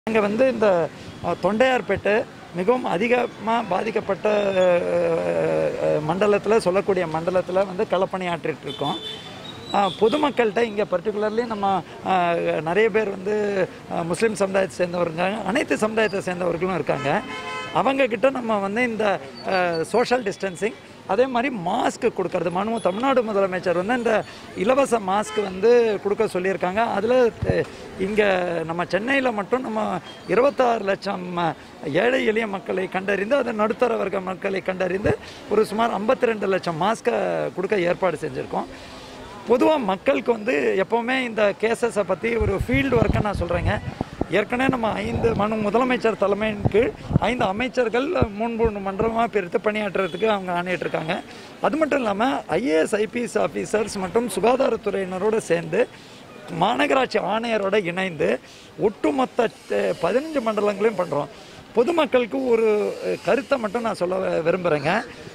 இங்கே வந்து இந்த அஹ், தொண்டையார்பேட்டை மிகவும் அதிகமாக பாதிக்கப்பட்ட மண்டலத்தில் சொல்லக்கூடிய மண்டலத்தில் வந்து களப்பணியாற்றிட்டு இருக்கோம் அஹ், பொதுமக்கள்கிட்ட இங்கே பர்டிகுலர்லி நம்ம அஹ், நிறைய பேர் வந்து அஹ், முஸ்லீம் சமுதாயத்தை சேர்ந்தவருங்க அனைத்து சமுதாயத்தை சேர்ந்தவர்களும் இருக்காங்க அவங்கக்கிட்ட நம்ம வந்து இந்த சோஷியல் டிஸ்டன்சிங் அதே மாதிரி மாஸ்க் கொடுக்கறது மனு தமிழ்நாடு முதலமைச்சர் வந்து இந்த இலவச மாஸ்க் வந்து கொடுக்க சொல்லியிருக்காங்க அதில் இங்கே நம்ம சென்னையில் மட்டும் நம்ம இருபத்தாறு லட்சம் ஏழை எளிய மக்களை கண்டறிந்து அதை நடுத்தர வர்க்க மக்களை கண்டறிந்து ஒரு சுமார் 52 ரெண்டு லட்சம் மாஸ்க்கை கொடுக்க ஏற்பாடு செஞ்சுருக்கோம் பொதுவாக மக்களுக்கு வந்து எப்போவுமே இந்த கேசஸை பற்றி ஒரு ஃபீல்டு ஒர்க்கை நான் சொல்கிறேங்க ஏற்கனவே நம்ம ஐந்து மனு முதலமைச்சர் தலைமையின் கீழ் ஐந்து அமைச்சர்கள் மூன்று மன்றமாக பிரித்து பணியாற்றுறதுக்கு அவங்க ஆணையிட்டிருக்காங்க அது மட்டும் இல்லாமல் ஐஏஎஸ் ஐபிஎஸ் ஆஃபீஸர்ஸ் மற்றும் சுகாதாரத்துறையினரோடு சேர்ந்து மாநகராட்சி ஆணையரோட இணைந்து ஒட்டுமொத்த அஹ், பதினஞ்சு மண்டலங்களையும் பண்ணுறோம் பொதுமக்களுக்கு ஒரு அஹ், கருத்தை மட்டும் நான் சொல்ல விரும்புகிறேங்க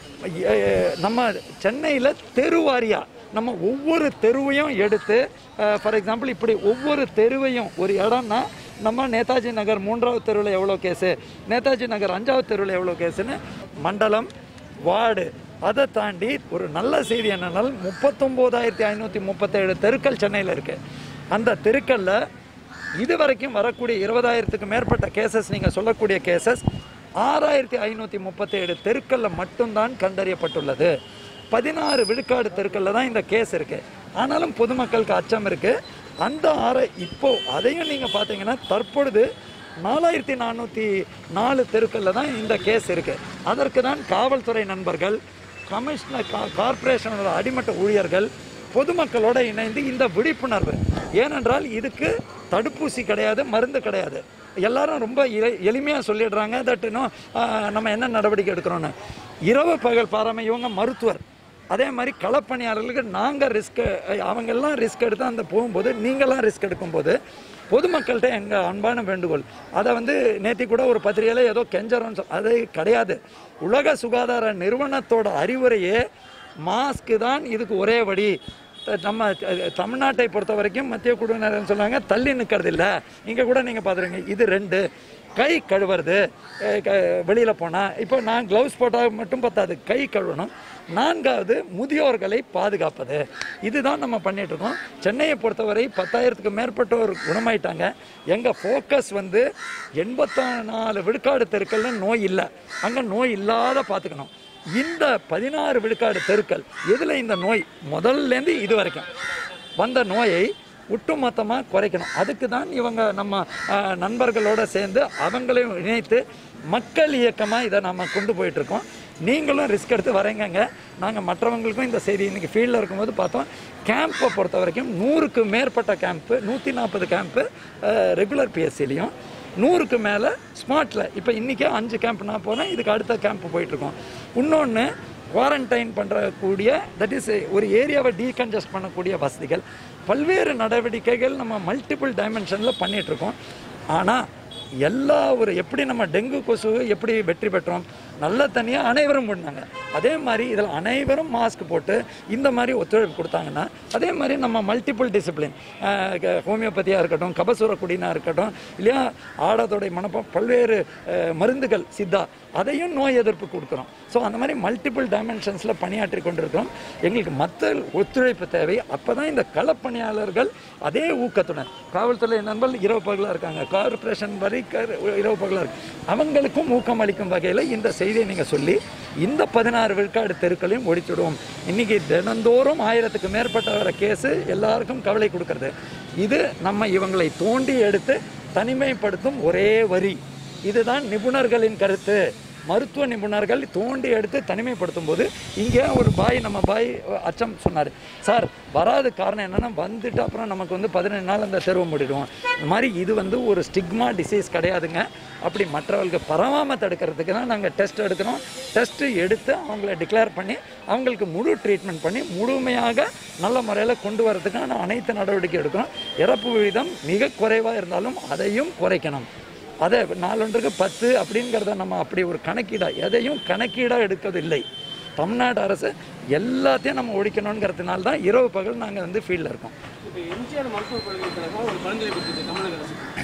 நம்ம சென்னையில் தெருவாரியா நம்ம ஒவ்வொரு தெருவையும் எடுத்து ஃபார் எக்ஸாம்பிள் இப்படி ஒவ்வொரு தெருவையும் ஒரு இடம்னா நம்ம நேதாஜி நகர் மூன்றாவது தெருவில் எவ்வளோ கேஸு நேதாஜி நகர் அஞ்சாவது தெருவில் எவ்வளோ கேஸுன்னு மண்டலம் வார்டு அதை தாண்டி ஒரு நல்ல செய்தி என்னென்னால் முப்பத்தொம்போதாயிரத்தி ஐநூற்றி முப்பத்தேழு தெருக்கள் சென்னையில் இருக்குது அந்த தெருக்களில் இது வரைக்கும் வரக்கூடிய இருபதாயிரத்துக்கு மேற்பட்ட கேசஸ் நீங்கள் சொல்லக்கூடிய கேசஸ் ஆறாயிரத்தி ஐநூற்றி முப்பத்தேழு தெருக்களில் மட்டும்தான் கண்டறியப்பட்டுள்ளது பதினாறு விழுக்காடு தெருக்களில் தான் இந்த கேஸ் இருக்குது ஆனாலும் பொதுமக்களுக்கு அச்சம் இருக்குது அந்த ஆற இப்போ அதையும் நீங்கள் பார்த்தீங்கன்னா தற்பொழுது நாலாயிரத்தி நானூற்றி நாலு தெருக்களில் தான் இந்த கேஸ் இருக்குது அதற்கு தான் காவல்துறை நண்பர்கள் கமிஷனர் கா கார்ப்பரேஷனோட அடிமட்ட ஊழியர்கள் பொதுமக்களோட இணைந்து இந்த விழிப்புணர்வு ஏனென்றால் இதுக்கு தடுப்பூசி கிடையாது மருந்து கிடையாது எல்லாரும் ரொம்ப எளிமையாக சொல்லிடுறாங்க தட் இன்னும் நம்ம என்ன நடவடிக்கை எடுக்கிறோன்னு இரவு பகல் பாராம இவங்க மருத்துவர் அதே மாதிரி களப்பணியாளர்களுக்கு நாங்கள் ரிஸ்க் அவங்கெல்லாம் ரிஸ்க் எடுத்து அந்த போகும்போது நீங்களாம் ரிஸ்க் எடுக்கும்போது பொதுமக்கள்கிட்ட எங்கள் அன்பான வேண்டுகோள் அதை வந்து நேத்தி கூட ஒரு பத்திரிகையில் ஏதோ கெஞ்சறோன்னு சொல் அது கிடையாது உலக சுகாதார நிறுவனத்தோட அறிவுரையே மாஸ்க்கு தான் இதுக்கு ஒரே வழி த- நம்ம அஹ், தமிழ்நாட்டை பொறுத்த வரைக்கும் மத்திய குழுவினர் சொல்லுவாங்க தள்ளி நிற்கிறது இல்லை இங்கே கூட நீங்கள் பார்த்துருங்க இது ரெண்டு கை கழுவுறது வெளியில் போனால் இப்போ நான் க்ளவுஸ் போட்டால் மட்டும் பத்தாது கை கழுவணும் நான்காவது முதியோர்களை பாதுகாப்பது இதுதான் நம்ம பண்ணிட்டு இருக்கோம் சென்னையை பொறுத்தவரை பத்தாயிரத்துக்கு மேற்பட்டோர் குணமாயிட்டாங்க எங்கள் ஃபோக்கஸ் வந்து எண்பத்தி நாலு விழுக்காடு தெருக்கள்ல நோய் இல்லை அங்கே நோய் இல்லாத பார்த்துக்கணும் இந்த பதினாறு விழுக்காடு தெருக்கள் எதில் இந்த நோய் முதல்லேருந்து இது வரைக்கும் வந்த நோயை ஒட்டுமொத்தமாக குறைக்கணும் அதுக்கு தான் இவங்க நம்ம அஹ், நண்பர்களோட சேர்ந்து அவங்களையும் இணைத்து மக்கள் இயக்கமாக இதை நம்ம கொண்டு போயிட்டுருக்கோம் நீங்களும் ரிஸ்க் எடுத்து வரீங்கங்க நாங்கள் மற்றவங்களுக்கும் இந்த செய்தி இன்றைக்கி ஃபீல்டில் இருக்கும்போது பார்த்தோம் கேம்பை பொறுத்த வரைக்கும் நூறுக்கு மேற்பட்ட கேம்ப்பு நூற்றி நாற்பது கேம்ப்பு ரெகுலர் பிஎஸ்சிலையும் நூறுக்கு மேலே ஸ்மார்ட்டில் இப்போ இன்றைக்கே அஞ்சு கேம்ப் நான் போகிறேன் இதுக்கு அடுத்த கேம்ப் போயிட்டுருக்கோம் இன்னொன்று குவாரண்டைன் பண்ணுறக்கூடிய தட் இஸ் ஒரு ஏரியாவை டீகன்ஜஸ்ட் பண்ணக்கூடிய வசதிகள் பல்வேறு நடவடிக்கைகள் நம்ம மல்டிபிள் டைமென்ஷனில் பண்ணிகிட்ருக்கோம் ஆனால் எல்லா ஒரு எப்படி நம்ம டெங்கு கொசு எப்படி வெற்றி பெற்றோம் நல்ல தனியாக அனைவரும் பண்ணாங்க அதே மாதிரி இதில் அனைவரும் மாஸ்க் போட்டு இந்த மாதிரி ஒத்துழைப்பு கொடுத்தாங்கன்னா அதே மாதிரி நம்ம மல்டிபிள் டிசிப்ளின் ஹோமியோபதியாக இருக்கட்டும் கபசுர குடினா இருக்கட்டும் இல்லையா ஆடாதோடைய மனப்பம் பல்வேறு அஹ், மருந்துகள் சித்தா அதையும் நோய் எதிர்ப்பு கொடுக்குறோம் ஸோ அந்த மாதிரி மல்டிபிள் டைமென்ஷன்ஸில் பணியாற்றி கொண்டிருக்கிறோம் எங்களுக்கு மற்ற ஒத்துழைப்பு தேவை அப்போ தான் இந்த களப்பணியாளர்கள் அதே ஊக்கத்துடன் காவல்துறை நண்பர்கள் இரவு பகலாக இருக்காங்க கார்பரேஷன் வரை க- இரவு பகலாக இருக்கு அவங்களுக்கும் ஊக்கம் அளிக்கும் வகையில் இந்த செய்தியை நீங்கள் சொல்லி இந்த பதினாறு விழுக்காடு தெருக்களையும் ஒழிச்சிடுவோம் இன்னைக்கு தினந்தோறும் ஆயிரத்துக்கு மேற்பட்ட வர கேஸு எல்லாருக்கும் கவலை கொடுக்கறது இது நம்ம இவங்களை தோண்டி எடுத்து தனிமைப்படுத்தும் ஒரே வரி இதுதான் நிபுணர்களின் கருத்து மருத்துவ நிபுணர்கள் தோண்டி எடுத்து தனிமைப்படுத்தும் போது இங்கே ஒரு பாய் நம்ம பாய் அச்சம் சொன்னார் சார் வராது காரணம் என்னென்னா வந்துட்டு அப்புறம் நமக்கு வந்து பதினஞ்சு நாள் அந்த தெருவை மூடிடுவோம் இந்த மாதிரி இது வந்து ஒரு ஸ்டிக்மா டிசீஸ் கிடையாதுங்க அப்படி மற்றவர்களுக்கு பரவாமல் தடுக்கிறதுக்கு தான் நாங்கள் டெஸ்ட் எடுக்கிறோம் டெஸ்ட்டு எடுத்து அவங்கள டிக்ளேர் பண்ணி அவங்களுக்கு முழு ட்ரீட்மெண்ட் பண்ணி முழுமையாக நல்ல முறையில் கொண்டு வரதுக்கான அனைத்து நடவடிக்கை எடுக்கிறோம் இறப்பு விகிதம் மிக குறைவாக இருந்தாலும் அதையும் குறைக்கணும் அதை நாலொன்றுக்கு பத்து அப்படிங்கிறத நம்ம அப்படி ஒரு கணக்கீடாக எதையும் கணக்கீடாக எடுக்கவில்லை தமிழ்நாடு அரசு எல்லாத்தையும் நம்ம ஒழிக்கணுங்கிறதுனால தான் இரவு பகல் நாங்கள் வந்து ஃபீல்டில் இருக்கோம் இப்போ எம்ஜிஆர் மருத்துவக் கழகத்துக்காக ஒரு பரிந்துரை கொடுத்தது தமிழக அரசு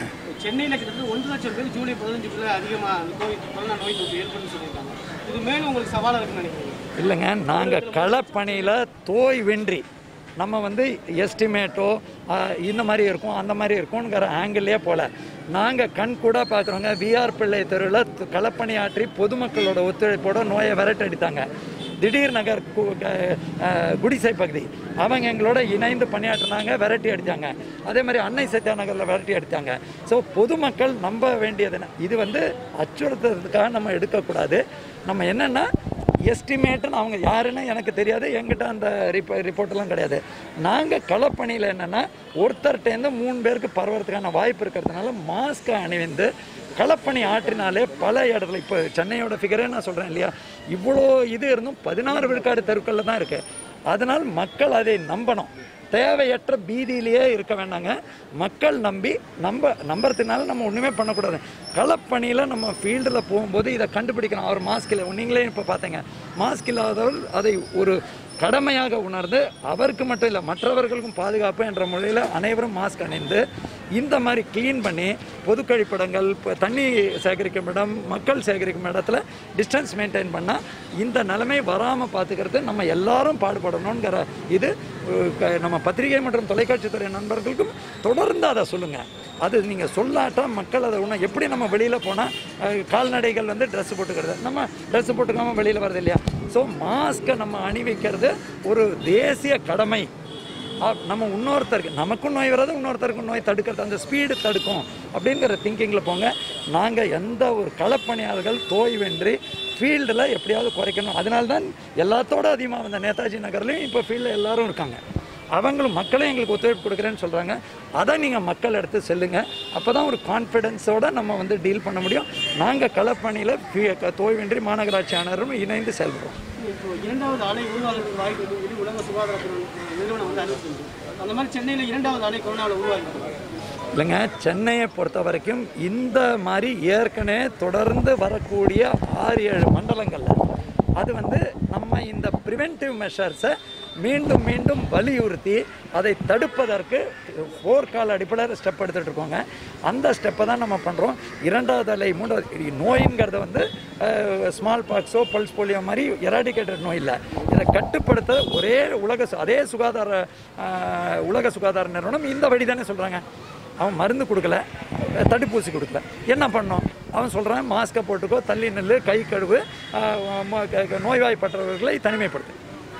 சென்னையில் கிட்டத்தட்ட ஒன்று லட்சம் பேர் ஜூலை பதினஞ்சுக்குள்ள அதிகமாக அந்த கோவிட் கொரோனா நோய் தொற்று ஏற்படுன்னு சொல்லியிருக்காங்க இது மேலும் உங்களுக்கு சவாலாக இருக்குன்னு நினைக்கிறீங்க இல்லைங்க நாங்கள் களப்பணியில் தோய்வின்றி நம்ம வந்து எஸ்டிமேட்டோ இந்த மாதிரி இருக்கும் அந்த மாதிரி இருக்கும்ங்கிற ஆங்கிள்லேயே போல நாங்கள் கண் கூட பார்க்குறோங்க விஆர் பிள்ளை தெருவில் களப்பணி ஆற்றி பொதுமக்களோட ஒத்துழைப்போட நோயை விரட்டடித்தாங்க திடீர் நகர் கு- க- அஹ், குடிசை பகுதி அவங்க எங்களோட இணைந்து பணியாற்றினாங்க விரட்டி அடித்தாங்க அதே மாதிரி அன்னை சத்யா நகரில் விரட்டி அடித்தாங்க ஸோ பொதுமக்கள் நம்ப வேண்டியது என்ன? இது வந்து அச்சுறுத்துறதுக்காக நம்ம எடுக்கக்கூடாது நம்ம என்னென்னா எஸ்டிமேட்டுன்னு அவங்க யாருன்னு எனக்கு தெரியாது என்கிட்ட அந்த ரிப்போ ரிப்போர்ட்டெல்லாம் கிடையாது நாங்கள் களப்பணியில் என்னென்னா ஒருத்தர்கிட்டேருந்து மூணு பேருக்கு பரவறதுக்கான வாய்ப்பு இருக்கிறதுனால மாஸ்க்கை அணிவிந்து களப்பணி ஆற்றினாலே பல இடத்துல இப்போ சென்னையோட ஃபிகரே நான் சொல்கிறேன் இல்லையா இவ்வளோ இது இருந்தும் பதினாறு விழுக்காடு தெருக்களில் தான் இருக்குது அதனால் மக்கள் அதை நம்பணும் தேவையற்ற பீதியிலேயே இருக்க வேண்டாங்க மக்கள் நம்பி நம்ப நம்புறதுனால நம்ம ஒன்றுமே பண்ணக்கூடாது களப்பணியில் நம்ம ஃபீல்டில் போகும்போது இதை கண்டுபிடிக்கணும் அவர் மாஸ்க் இல்லை நீங்களே இப்போ பார்த்தீங்க மாஸ்க் இல்லாதவர் அதை ஒரு கடமையாக உணர்ந்து அவருக்கு மட்டும் இல்லை மற்றவர்களுக்கும் பாதுகாப்பு என்ற முறையில் அனைவரும் மாஸ்க் அணிந்து இந்த மாதிரி க்ளீன் பண்ணி பொது கழிப்பிடங்கள் இப்போ தண்ணி சேகரிக்கும் இடம் மக்கள் சேகரிக்கும் இடத்துல டிஸ்டன்ஸ் மெயின்டைன் பண்ணால் இந்த நிலைமை வராமல் பார்த்துக்கிறது நம்ம எல்லாரும் பாடுபடணுங்கிற இது அஹ், க- நம்ம பத்திரிகை மற்றும் தொலைக்காட்சித்துறை நண்பர்களுக்கும் தொடர்ந்து அதை சொல்லுங்கள் அது நீங்கள் சொல்லாட்டா மக்கள் அதை உண எப்படி நம்ம வெளியில் போனால் கால்நடைகள் வந்து ட்ரெஸ் போட்டுக்கிறது நம்ம ட்ரெஸ் போட்டுக்காம வெளியில் வருது இல்லையா ஸோ மாஸ்க்கை நம்ம அணிவிக்கிறது ஒரு தேசிய கடமை ஆ, நம்ம இன்னொருத்தருக்கு நமக்கும் நோய் வராது இன்னொருத்தருக்கும் நோய் தடுக்கிறது அந்த ஸ்பீடு தடுக்கும் அப்படிங்கிற திங்கிங்கில் போங்க நாங்கள் எந்த ஒரு களப்பணியாளர்கள் தோய்வென்றி ஃபீல்டில் எப்படியாவது குறைக்கணும் அதனால தான் எல்லாத்தோட அதிகமாக வந்த நேதாஜி நகர்லையும் இப்போ ஃபீல்டில் எல்லாரும் இருக்காங்க அவங்களும் மக்களே எங்களுக்கு ஒத்துழைப்பு கொடுக்குறேன்னு சொல்கிறாங்க அதை நீங்கள் மக்கள் எடுத்து செல்லுங்க அப்போ தான் ஒரு கான்ஃபிடென்ஸோட நம்ம வந்து டீல் பண்ண முடியும் நாங்கள் களப்பணியில் தோய்வின்றி மாநகராட்சி ஆணையரும் இணைந்து செயல்படுறோம் இப்போ இரண்டாவது ஆலை உருவாகிறதுக்கு வாய்ப்பு இருக்குன்னு சொல்லி உலக சுகாதாரத்துறை நிறுவனம் வந்து அறிவிச்சிருக்கு அந்த மாதிரி சென்னையில் இரண்டாவது ஆலை கொரோனாவில் உருவாகி இல்லைங்க சென்னையை பொறுத்த வரைக்கும் இந்த மாதிரி ஏற்கனவே தொடர்ந்து வரக்கூடிய ஆறு ஏழு மண்டலங்களில் அது வந்து நம்ம இந்த ப்ரிவென்டிவ் மெஷர்ஸை மீண்டும் மீண்டும் வலியுறுத்தி அதை தடுப்பதற்கு போர்க்கால அடிப்படையில் ஸ்டெப் எடுத்துகிட்டு இருக்கோங்க அந்த ஸ்டெப்பை தான் நம்ம பண்ணுறோம் இரண்டாவது அலை மூன்றாவது நோய்ங்கிறது வந்து ஸ்மால் பாக்ஸோ பல்ஸ் போலியோ மாதிரி எராடிகேட்டட் நோய் இல்லை இதை கட்டுப்படுத்த ஒரே உலக சு- அதே சுகாதார அஹ், உலக சுகாதார நிறுவனம் இந்த வழி தானே சொல்கிறாங்க அவன் மருந்து கொடுக்கல அஹ் தடுப்பூசி கொடுக்கல என்ன பண்ணோம் அவன் சொல்கிறான் மாஸ்க்கை போட்டுக்கோ தள்ளி நில்லு கை கழுவு அஹ் ம- க- க- நோய்வாய்ப்பட்டவர்களை தனிமைப்படுத்து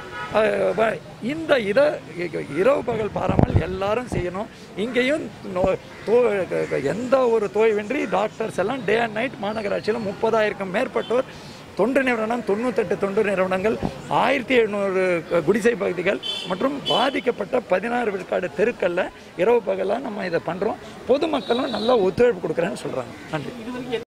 அஹ் வ- இந்த இதை இ- இரவு பகல் பாராமல் எல்லாரும் செய்யணும் இங்கேயும் நோ தோ க- க- எந்த ஒரு தோய்வின்றி டாக்டர்ஸ் எல்லாம் டே அண்ட் நைட் மாநகராட்சியில் முப்பதாயிரக்கும் மேற்பட்டோர் தொண்டு நிறுவனம் தொண்ணூத்தெட்டு தொண்டு நிறுவனங்கள் ஆயிரத்தி எழுநூறு குடிசை பகுதிகள் மற்றும் பாதிக்கப்பட்ட பதினாறு விழுக்காடு தெருக்களில் இரவு பகலாக நம்ம இதை பண்ணுறோம் பொதுமக்களும் நல்லா ஒத்துழைப்பு கொடுக்குறேன்னு சொல்கிறாங்க நன்றி இது வரைக்கும்